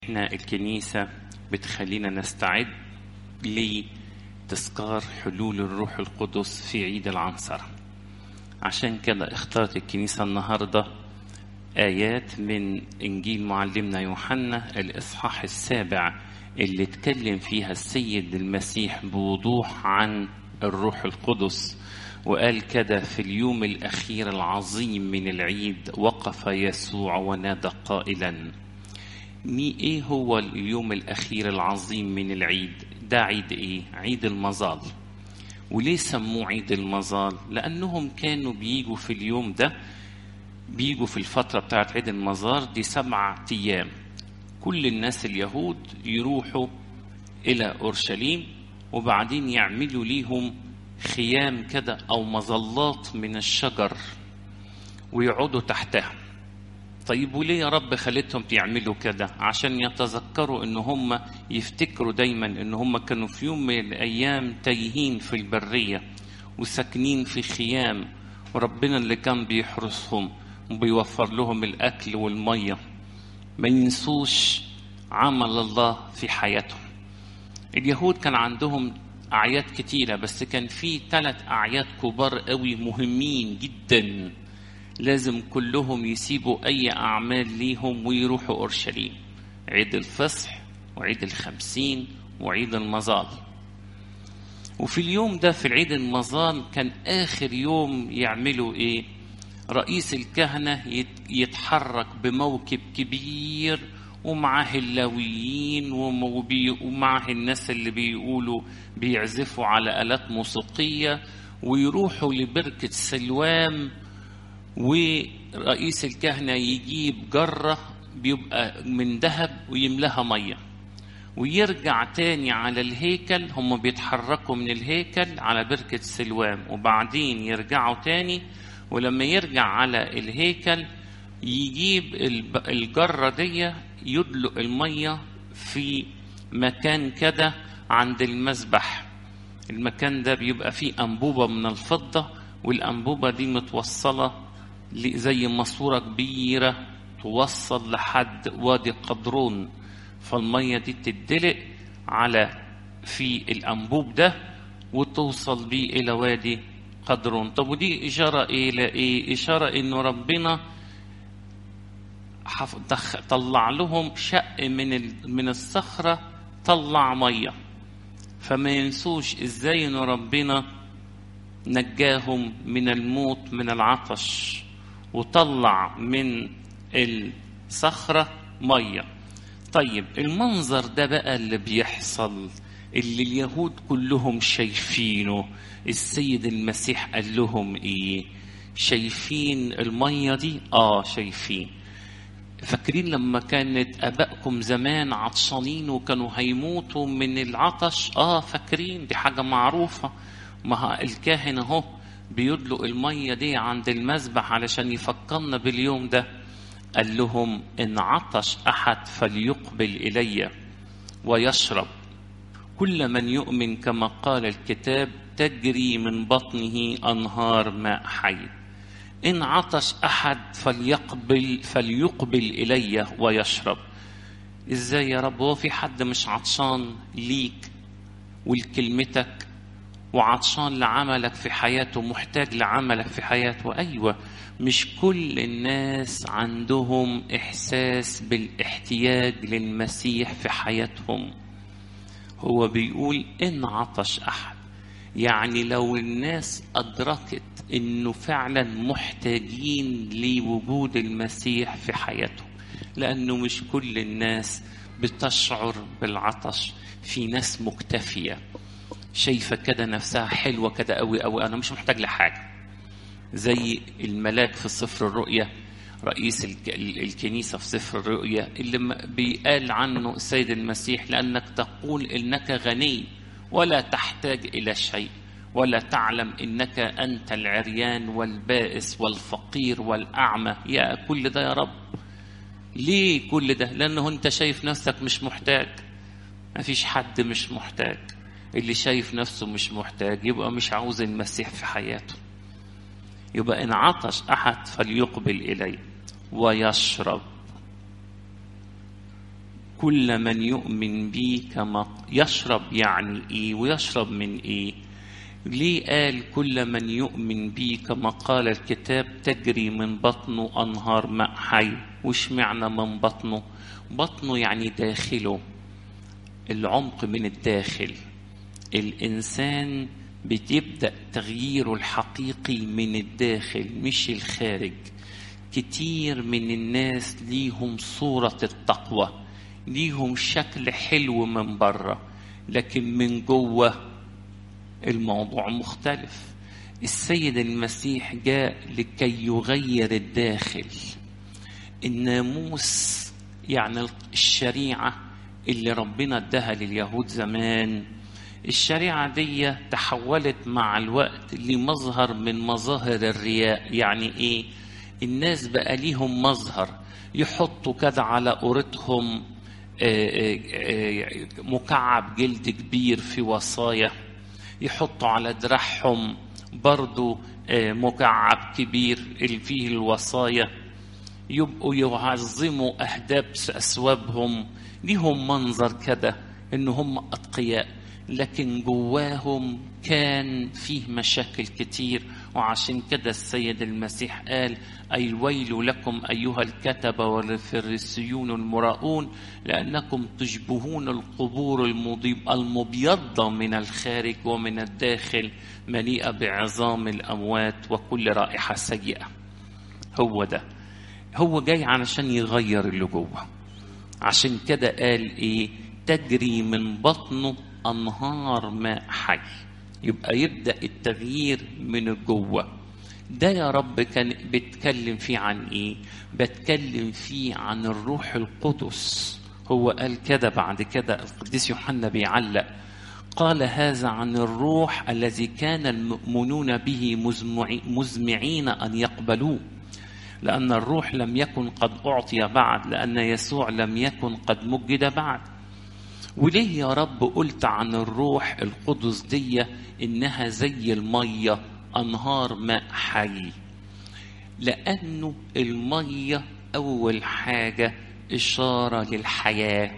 احنا الكنيسة بتخلينا نستعد لتذكار حلول الروح القدس في عيد العنصرة عشان كده اختارت الكنيسة النهاردة آيات من إنجيل معلمنا يوحنا الإصحاح السابع اللي اتكلم فيها السيد المسيح بوضوح عن الروح القدس وقال كده في اليوم الأخير العظيم من العيد وقف يسوع ونادى قائلاً مي ايه هو اليوم الاخير العظيم من العيد ده عيد ايه عيد المظال وليه سموه عيد المظال لانهم كانوا بيجوا في اليوم ده بيجوا في الفترة بتاعت عيد المظال دي سبعة ايام كل الناس اليهود يروحوا الى اورشليم وبعدين يعملوا ليهم خيام كده او مظلات من الشجر ويقعدوا تحتها طيب وليه يا رب خليتهم يعملوا كده عشان يتذكروا ان هم يفتكروا دايما ان هم كانوا في يوم من الايام تايهين في البريه وساكنين في خيام وربنا اللي كان بيحرسهم وبيوفر لهم الاكل والميه ما ينسوش عمل الله في حياتهم اليهود كان عندهم اعياد كتيره بس كان في ثلاث اعياد كبار قوي مهمين جدا لازم كلهم يسيبوا أي أعمال ليهم ويروحوا أورشليم عيد الفصح وعيد الخمسين وعيد المظال وفي اليوم ده في العيد المظال كان آخر يوم يعملوا إيه رئيس الكهنة يتحرك بموكب كبير ومعاه اللاويين ومعاه الناس اللي بيقولوا بيعزفوا على آلات موسيقية ويروحوا لبركة سلوام ورئيس الكهنة يجيب جرة بيبقى من ذهب ويملاها مية ويرجع تاني على الهيكل هم بيتحركوا من الهيكل على بركة سلوام وبعدين يرجعوا تاني ولما يرجع على الهيكل يجيب الجرة دي يدلق المية في مكان كده عند المسبح المكان ده بيبقى فيه أنبوبة من الفضة والأنبوبة دي متوصلة زي ماسورة كبيرة توصل لحد وادي قدرون فالمية دي تدلق على في الأنبوب ده وتوصل بيه إلى وادي قدرون طب ودي إشارة إلى إيه؟ إشارة إنه ربنا طلع لهم شق من من الصخرة طلع مية فما ينسوش إزاي إنه ربنا نجاهم من الموت من العطش وطلع من الصخرة مية طيب المنظر ده بقى اللي بيحصل اللي اليهود كلهم شايفينه السيد المسيح قال لهم ايه شايفين المية دي اه شايفين فاكرين لما كانت ابائكم زمان عطشانين وكانوا هيموتوا من العطش اه فاكرين دي حاجة معروفة ما الكاهن اهو بيدلق المية دي عند المذبح علشان يفكرنا باليوم ده قال لهم إن عطش أحد فليقبل إلي ويشرب كل من يؤمن كما قال الكتاب تجري من بطنه أنهار ماء حي إن عطش أحد فليقبل فليقبل إلي ويشرب إزاي يا رب هو في حد مش عطشان ليك ولكلمتك وعطشان لعملك في حياته محتاج لعملك في حياته أيوة مش كل الناس عندهم إحساس بالاحتياج للمسيح في حياتهم هو بيقول إن عطش أحد يعني لو الناس أدركت إنه فعلا محتاجين لوجود المسيح في حياتهم لأنه مش كل الناس بتشعر بالعطش في ناس مكتفيه شايفة كده نفسها حلوة كده قوي قوي أنا مش محتاج لحاجة زي الملاك في سفر الرؤيا رئيس الكنيسة في سفر الرؤيا اللي بيقال عنه السيد المسيح لأنك تقول إنك غني ولا تحتاج إلى شيء ولا تعلم إنك أنت العريان والبائس والفقير والأعمى يا كل ده يا رب ليه كل ده لأنه أنت شايف نفسك مش محتاج ما فيش حد مش محتاج اللي شايف نفسه مش محتاج يبقى مش عاوز المسيح في حياته يبقى إن عطش أحد فليقبل إليه ويشرب كل من يؤمن بي كما يشرب يعني ايه ويشرب من ايه ليه قال كل من يؤمن بي كما قال الكتاب تجري من بطنه انهار ماء حي وش معنى من بطنه بطنه يعني داخله العمق من الداخل الانسان بيبدا تغييره الحقيقي من الداخل مش الخارج كتير من الناس ليهم صوره التقوى ليهم شكل حلو من بره لكن من جوه الموضوع مختلف السيد المسيح جاء لكي يغير الداخل الناموس يعني الشريعه اللي ربنا اداها لليهود زمان الشريعة دي تحولت مع الوقت لمظهر من مظاهر الرياء يعني ايه الناس بقى ليهم مظهر يحطوا كده على قورتهم مكعب جلد كبير في وصايا يحطوا على دراعهم برضو مكعب كبير اللي فيه الوصايا يبقوا يعظموا أهداب أثوابهم ليهم منظر كده إن هم أتقياء لكن جواهم كان فيه مشاكل كتير وعشان كده السيد المسيح قال أي الويل لكم أيها الكتبة والفريسيون المراؤون لأنكم تشبهون القبور المبيضة من الخارج ومن الداخل مليئة بعظام الأموات وكل رائحة سيئة هو ده هو جاي علشان يغير اللي جوه عشان كده قال ايه تجري من بطنه انهار ماء حي يبقى يبدا التغيير من جوه ده يا رب كان بيتكلم فيه عن ايه بتكلم فيه عن الروح القدس هو قال كده بعد كده القديس يوحنا بيعلق قال هذا عن الروح الذي كان المؤمنون به مزمعين ان يقبلوه لأن الروح لم يكن قد أعطي بعد لأن يسوع لم يكن قد مجد بعد وليه يا رب قلت عن الروح القدس دي إنها زي المية أنهار ماء حي لأنه المية أول حاجة إشارة للحياة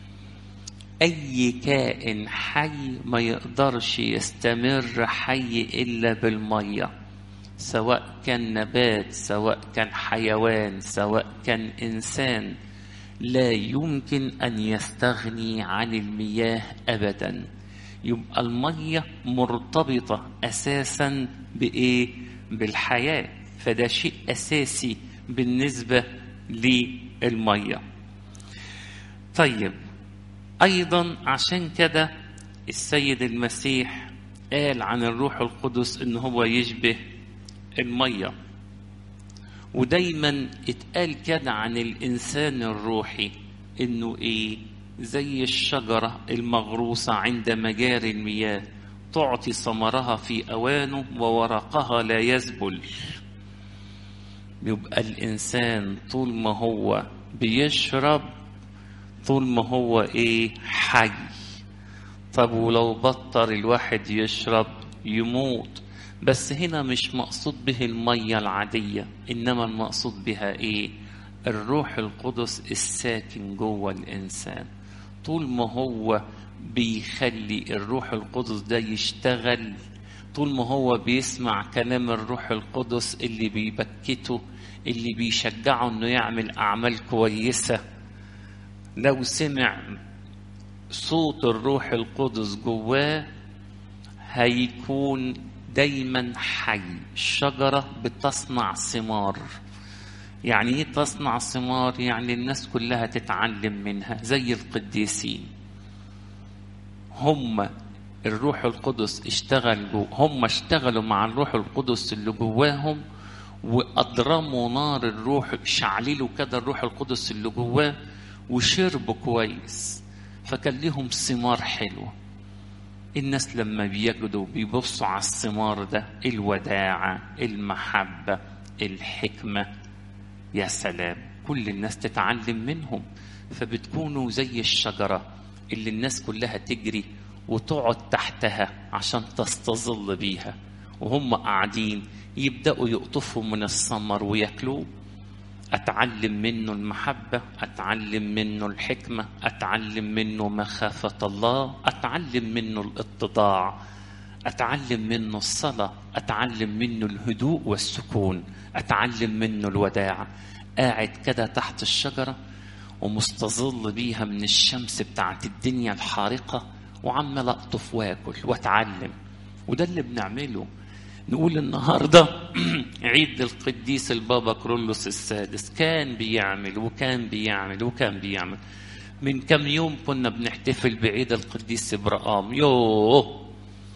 أي كائن حي ما يقدرش يستمر حي إلا بالمية سواء كان نبات سواء كان حيوان سواء كان انسان لا يمكن ان يستغني عن المياه ابدا يبقى الميه مرتبطه اساسا بايه بالحياه فده شيء اساسي بالنسبه للميه طيب ايضا عشان كده السيد المسيح قال عن الروح القدس ان هو يشبه المية ودايما اتقال كده عن الإنسان الروحي إنه إيه زي الشجرة المغروسة عند مجاري المياه تعطي ثمرها في أوانه وورقها لا يذبل يبقى الإنسان طول ما هو بيشرب طول ما هو إيه حي طب ولو بطل الواحد يشرب يموت بس هنا مش مقصود به المية العادية إنما المقصود بها إيه الروح القدس الساكن جوه الإنسان طول ما هو بيخلي الروح القدس ده يشتغل طول ما هو بيسمع كلام الروح القدس اللي بيبكته اللي بيشجعه انه يعمل اعمال كويسه لو سمع صوت الروح القدس جواه هيكون دايما حي الشجرة بتصنع ثمار يعني ايه تصنع ثمار يعني الناس كلها تتعلم منها زي القديسين هم الروح القدس اشتغل جو هم اشتغلوا مع الروح القدس اللي جواهم واضرموا نار الروح شعللوا كده الروح القدس اللي جواه وشربوا كويس فكان لهم ثمار حلوه الناس لما بيجدوا بيبصوا على الثمار ده الوداعة المحبة الحكمة يا سلام كل الناس تتعلم منهم فبتكونوا زي الشجرة اللي الناس كلها تجري وتقعد تحتها عشان تستظل بيها وهم قاعدين يبدأوا يقطفوا من الثمر وياكلوه اتعلم منه المحبه اتعلم منه الحكمه اتعلم منه مخافه الله اتعلم منه الاتضاع اتعلم منه الصلاه اتعلم منه الهدوء والسكون اتعلم منه الوداع قاعد كده تحت الشجره ومستظل بيها من الشمس بتاعت الدنيا الحارقه وعمال اقطف واكل واتعلم وده اللي بنعمله نقول النهارده عيد القديس البابا كرولوس السادس كان بيعمل وكان بيعمل وكان بيعمل من كم يوم كنا بنحتفل بعيد القديس ابراهام يوه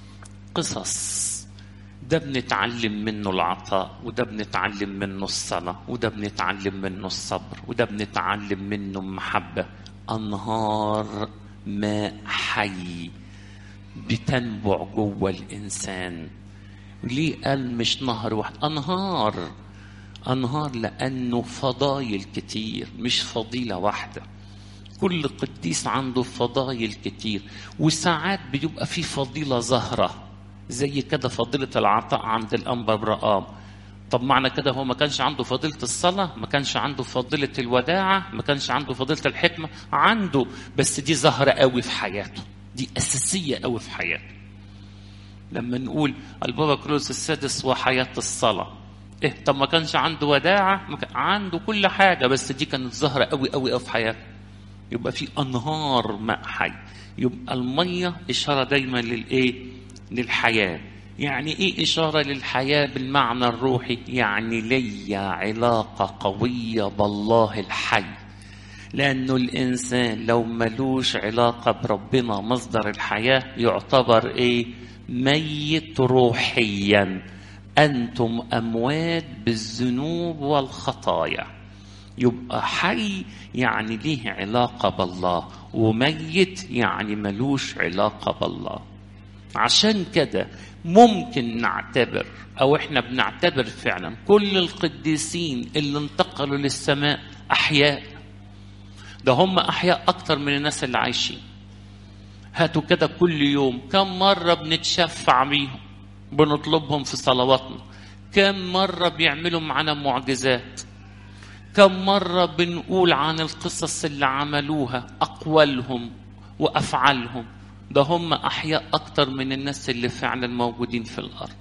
قصص ده بنتعلم منه العطاء وده بنتعلم منه الصلاة وده بنتعلم منه الصبر وده بنتعلم منه المحبة أنهار ماء حي بتنبع جوه الإنسان ليه قال مش نهر واحد أنهار أنهار لأنه فضايل كتير مش فضيلة واحدة كل قديس عنده فضايل كتير وساعات بيبقى في فضيلة ظاهرة زي كده فضيلة العطاء عند الأنبا برقام طب معنى كده هو ما كانش عنده فضيلة الصلاة ما كانش عنده فضيلة الوداعة ما كانش عنده فضيلة الحكمة عنده بس دي ظاهرة قوي في حياته دي أساسية قوي في حياته لما نقول البابا كروس السادس وحياة الصلاة إيه طب ما كانش عنده وداعة ما كان عنده كل حاجة بس دي كانت ظاهرة قوي قوي قوي في حياته يبقى في أنهار ماء حي يبقى المية إشارة دايما للإيه للحياة يعني إيه إشارة للحياة بالمعنى الروحي يعني لي علاقة قوية بالله الحي لأنه الإنسان لو ملوش علاقة بربنا مصدر الحياة يعتبر إيه ميت روحيا أنتم أموات بالذنوب والخطايا يبقى حي يعني ليه علاقة بالله وميت يعني ملوش علاقة بالله عشان كده ممكن نعتبر او احنا بنعتبر فعلا كل القديسين اللي انتقلوا للسماء احياء ده هم احياء اكتر من الناس اللي عايشين هاتوا كده كل يوم كم مرة بنتشفع بيهم بنطلبهم في صلواتنا كم مرة بيعملوا معانا معجزات كم مرة بنقول عن القصص اللي عملوها أقوالهم وأفعالهم ده هم أحياء أكتر من الناس اللي فعلا موجودين في الأرض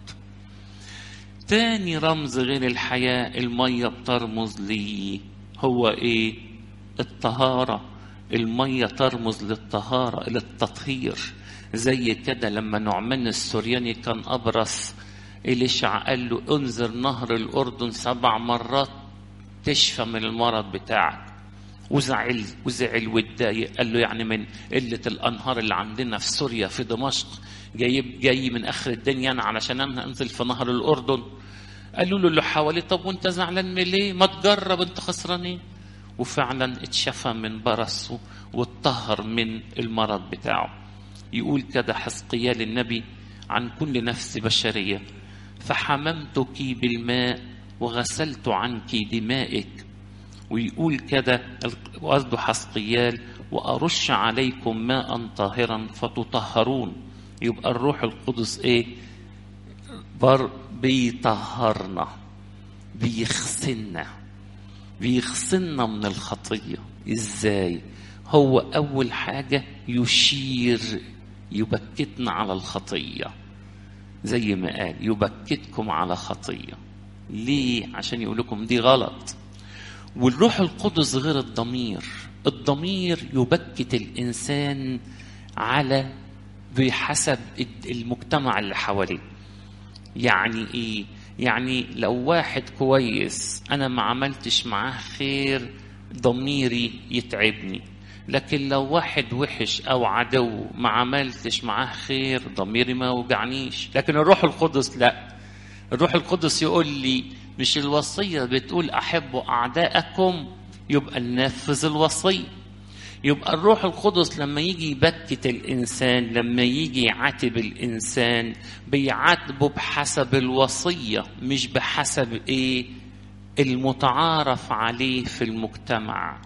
تاني رمز غير الحياة المية بترمز لي هو إيه الطهارة المية ترمز للطهارة للتطهير زي كده لما نعمان السورياني كان أبرص إليشع قال له انزل نهر الأردن سبع مرات تشفى من المرض بتاعك وزعل وزعل واتضايق قال له يعني من قلة الأنهار اللي عندنا في سوريا في دمشق جاي جاي من آخر الدنيا أنا علشان أنا أنزل في نهر الأردن قالوا له اللي حواليه طب وأنت زعلان من ليه؟ ما تجرب أنت خسران إيه؟ وفعلا اتشفى من برصه واتطهر من المرض بتاعه يقول كده حسقيال النبي عن كل نفس بشرية فحممتك بالماء وغسلت عنك دمائك ويقول كده قصده حسقيال وأرش عليكم ماء طاهرا فتطهرون يبقى الروح القدس ايه بر بيطهرنا بيغسلنا بيغسلنا من الخطية ازاي هو اول حاجة يشير يبكتنا على الخطية زي ما قال يبكتكم على خطية ليه عشان يقول لكم دي غلط والروح القدس غير الضمير الضمير يبكت الانسان على بحسب المجتمع اللي حواليه يعني ايه يعني لو واحد كويس انا ما عملتش معاه خير ضميري يتعبني لكن لو واحد وحش او عدو ما عملتش معاه خير ضميري ما وجعنيش لكن الروح القدس لا الروح القدس يقول لي مش الوصية بتقول أحبوا أعداءكم يبقى ننفذ الوصية يبقى الروح القدس لما يجي يبكت الإنسان لما يجي يعاتب الإنسان بيعاتبه بحسب الوصية مش بحسب إيه المتعارف عليه في المجتمع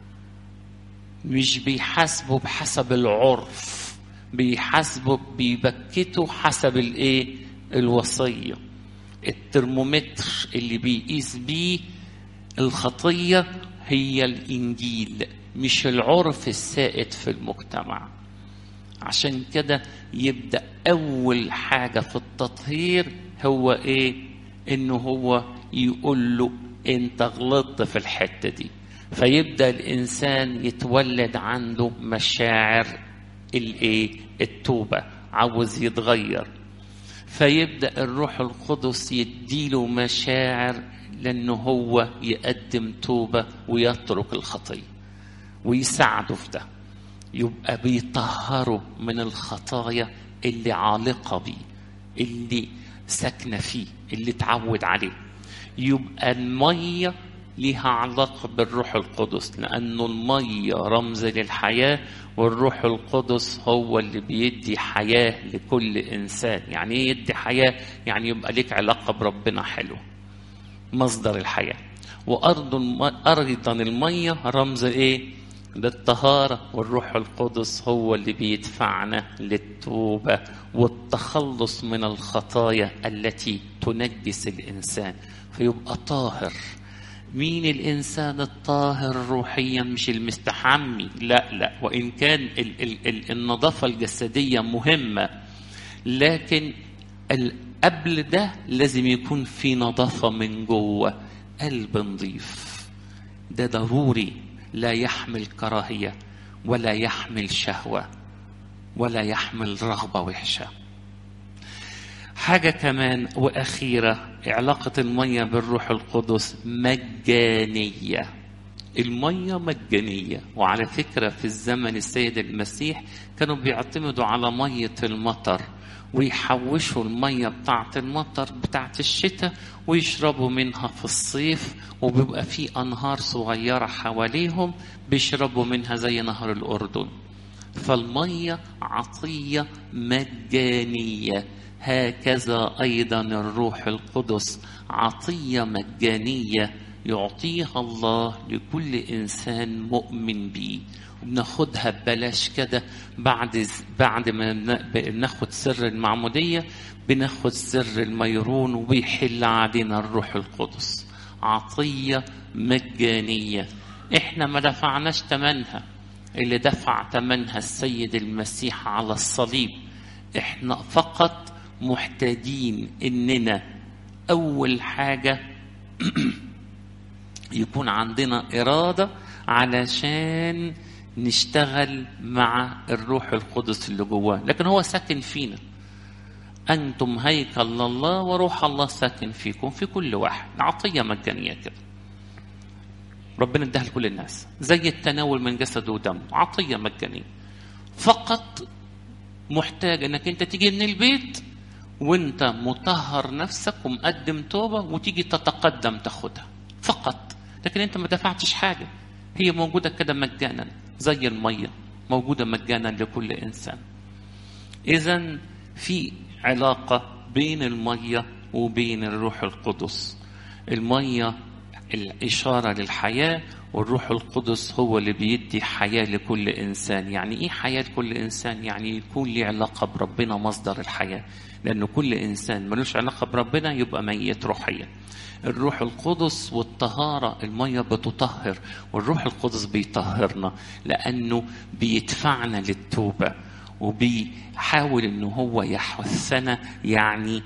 مش بيحاسبه بحسب العرف بيحاسبه بيبكته حسب الايه الوصيه الترمومتر اللي بيقيس بيه الخطية هي الإنجيل مش العرف السائد في المجتمع عشان كده يبدأ أول حاجة في التطهير هو إيه؟ إنه هو يقول له أنت غلطت في الحتة دي فيبدأ الإنسان يتولد عنده مشاعر الإيه؟ التوبة عاوز يتغير فيبدأ الروح القدس يديله مشاعر لأنه هو يقدم توبة ويترك الخطية ويساعده في ده يبقى بيطهره من الخطايا اللي عالقة بيه اللي ساكنة فيه اللي اتعود عليه يبقى المية ليها علاقة بالروح القدس لأنه المية رمز للحياة والروح القدس هو اللي بيدي حياة لكل إنسان يعني إيه يدي حياة يعني يبقى ليك علاقة بربنا حلو مصدر الحياة وأرض الم... أيضا المية رمز إيه للطهارة والروح القدس هو اللي بيدفعنا للتوبة والتخلص من الخطايا التي تنجس الإنسان فيبقى طاهر مين الإنسان الطاهر روحيا مش المستحمي لا لا وإن كان ال ال ال النظافة الجسدية مهمة لكن قبل ده لازم يكون في نظافة من جوه قلب نظيف ده ضروري لا يحمل كراهية ولا يحمل شهوة ولا يحمل رغبة وحشة حاجة كمان وأخيرة علاقة المية بالروح القدس مجانية المية مجانية وعلى فكرة في الزمن السيد المسيح كانوا بيعتمدوا على مية المطر ويحوشوا المية بتاعة المطر بتاعة الشتاء ويشربوا منها في الصيف وبيبقى في أنهار صغيرة حواليهم بيشربوا منها زي نهر الأردن فالمية عطية مجانية هكذا أيضا الروح القدس عطية مجانية يعطيها الله لكل إنسان مؤمن به وبناخدها ببلاش كده بعد بعد ما بناخد سر المعمودية بناخد سر الميرون وبيحل علينا الروح القدس عطية مجانية احنا ما دفعناش ثمنها اللي دفع ثمنها السيد المسيح على الصليب احنا فقط محتاجين اننا اول حاجه يكون عندنا اراده علشان نشتغل مع الروح القدس اللي جواه لكن هو ساكن فينا انتم هيكل الله وروح الله ساكن فيكم في كل واحد عطيه مجانيه كده ربنا اداها لكل الناس زي التناول من جسده ودمه عطيه مجانيه فقط محتاج انك انت تيجي من البيت وانت مطهر نفسك ومقدم توبة وتيجي تتقدم تاخدها فقط لكن انت ما دفعتش حاجة هي موجودة كده مجانا زي المية موجودة مجانا لكل إنسان إذا في علاقة بين المية وبين الروح القدس المية الإشارة للحياة والروح القدس هو اللي بيدي حياة لكل إنسان يعني إيه حياة لكل إنسان يعني يكون لي علاقة بربنا مصدر الحياة لأن كل إنسان ملوش علاقة بربنا يبقى ميت روحيا الروح القدس والطهارة المية بتطهر والروح القدس بيطهرنا لأنه بيدفعنا للتوبة وبيحاول ان هو يحثنا يعني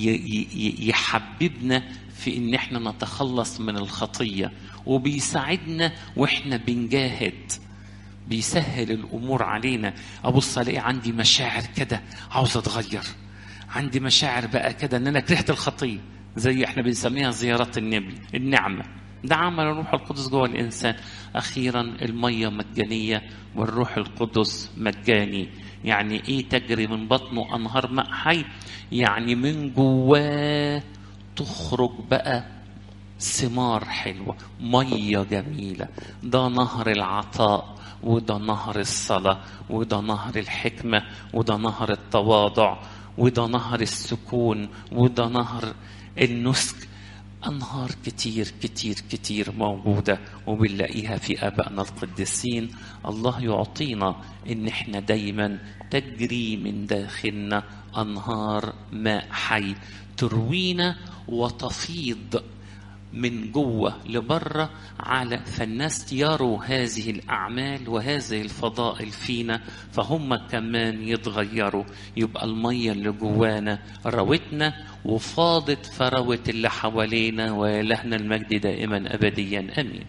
يحببنا في ان احنا نتخلص من الخطيه وبيساعدنا واحنا بنجاهد بيسهل الامور علينا ابص الاقي عندي مشاعر كده عاوز اتغير عندي مشاعر بقى كده ان انا كرهت الخطيه زي احنا بنسميها زيارات النبي النعمه ده عمل الروح القدس جوه الانسان اخيرا الميه مجانيه والروح القدس مجاني يعني ايه تجري من بطنه انهار ماء حي يعني من جواه تخرج بقى ثمار حلوه ميه جميله ده نهر العطاء وده نهر الصلاه وده نهر الحكمه وده نهر التواضع وده نهر السكون وده نهر النسك أنهار كتير كتير كتير موجودة وبنلاقيها في آبائنا القديسين الله يعطينا إن إحنا دايما تجري من داخلنا أنهار ماء حي تروينا وتفيض من جوه لبره على فالناس يروا هذه الأعمال وهذه الفضائل فينا فهم كمان يتغيروا يبقى المية اللي جوانا روتنا وفاضت فروت اللي حوالينا ولهنا المجد دائما أبديا أمين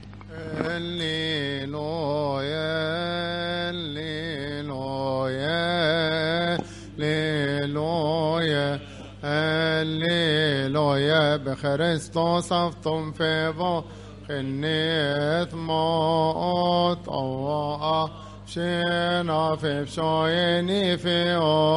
هللويا هللويا هللويا هللويا بخريستوس أفتم في فو خنيت موت الله شينا في بشويني في